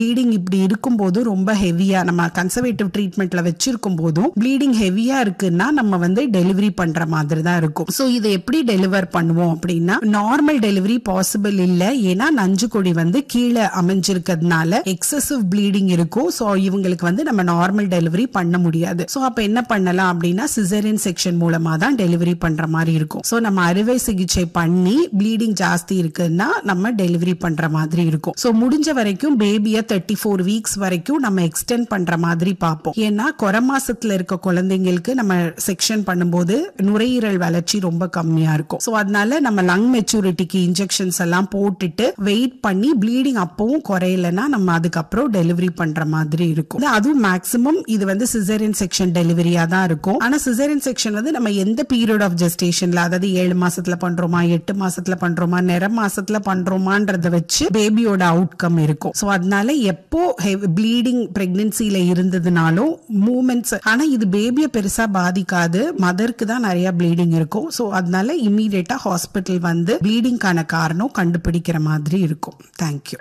bleeding இப்படி இருக்கும்போது ரொம்ப ஹெவியா நம்ம கன்சர்வேட்டிவ் ட்ரீட்மெண்ட்ல வச்சிருக்கும் போதும் ப்ளீடிங் ஹெவியா இருக்குன்னா நம்ம வந்து டெலிவரி பண்ற மாதிரி தான் இருக்கும் சோ இதை எப்படி டெலிவர் பண்ணுவோம் அப்படின்னா நார்மல் டெலிவரி பாசிபிள் இல்ல ஏன்னா நஞ்சு கொடி வந்து கீழே அமைஞ்சிருக்கிறதுனால எக்ஸசிவ் ப்ளீடிங் இருக்கும் சோ இவங்களுக்கு வந்து நம்ம நார்மல் டெலிவரி பண்ண முடியாது சோ அப்ப என்ன பண்ணலாம் அப்படின்னா சிசரியன் செக்ஷன் மூலமா தான் டெலிவரி பண்ற மாதிரி இருக்கும் சோ நம்ம அறுவை சிகிச்சை பண்ணி ப்ளீடிங் ஜாஸ்தி இருக்குன்னா நம்ம டெலிவரி பண்ற மாதிரி இருக்கும் சோ முடிஞ்ச வரைக்கும் பேபிய தேர்ட்டி ஃபோர் வீக்ஸ் வரைக்கும் நம்ம எக்ஸ்டெண்ட் பண்ற மாதிரி பார்ப்போம் ஏன்னா குறை மாசத்துல இருக்க குழந்தைங்களுக்கு நம்ம செக்ஷன் பண்ணும்போது நுரையீரல் வளர்ச்சி ரொம்ப கம்மியா இருக்கும் சோ அதனால நம்ம லங் மெச்சூரிட்டிக்கு இன்ஜெக்ஷன்ஸ் எல்லாம் போட்டுட்டு வெயிட் பண்ணி ப்ளீடிங் அப்பவும் குறையலன்னா நம்ம அதுக்கப்புறம் டெலிவரி பண்ற மாதிரி இருக்கும் அதுவும் மேக்ஸிமம் இது வந்து சிசேரியன் செக்ஷன் டெலிவரியா தான் இருக்கும் ஆனா சிசேரியன் செக்ஷன் வந்து நம்ம எந்த பீரியட் ஆஃப் ஜெஸ்டேஷன்ல அதாவது ஏழு மாசத்துல பண்றோமா எட்டு மாசத்துல பண்றோமா நிற மாசத்துல பண்றோமான்றத வச்சு பேபியோட அவுட்கம் இருக்கும் சோ அதனால எப்போ ப்ளீடிங் பிரெக்னன்சில இருந்ததுனாலும் மூமெண்ட்ஸ் ஆனா இது பேபிய பெருசா பாதிக்காது மதருக்கு தான் நிறைய ப்ளீடிங் இருக்கும் சோ அதனால இம்மீடியட்டா ஹாஸ்பிட்டல் வந்து ப்ளீடிங்கான காரணம் கண்டுபிடிக்கிற மாதிரி இருக்கும் தேங்க்யூ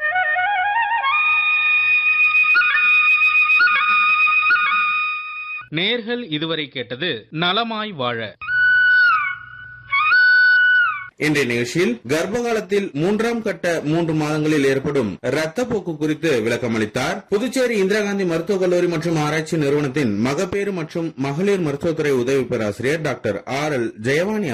நேர்கள் இதுவரை கேட்டது நலமாய் வாழ இன்றைய நிகழ்ச்சியில் கர்ப்ப காலத்தில் மூன்றாம் கட்ட மூன்று மாதங்களில் ஏற்படும் ரத்தப்போக்கு குறித்து விளக்கமளித்தார் புதுச்சேரி இந்திரா காந்தி மருத்துவக் கல்லூரி மற்றும் ஆராய்ச்சி நிறுவனத்தின் மகப்பேறு மற்றும் மகளிர் மருத்துவத்துறை உதவி பேராசிரியர் டாக்டர் ஆர் எல் ஜெயவாணி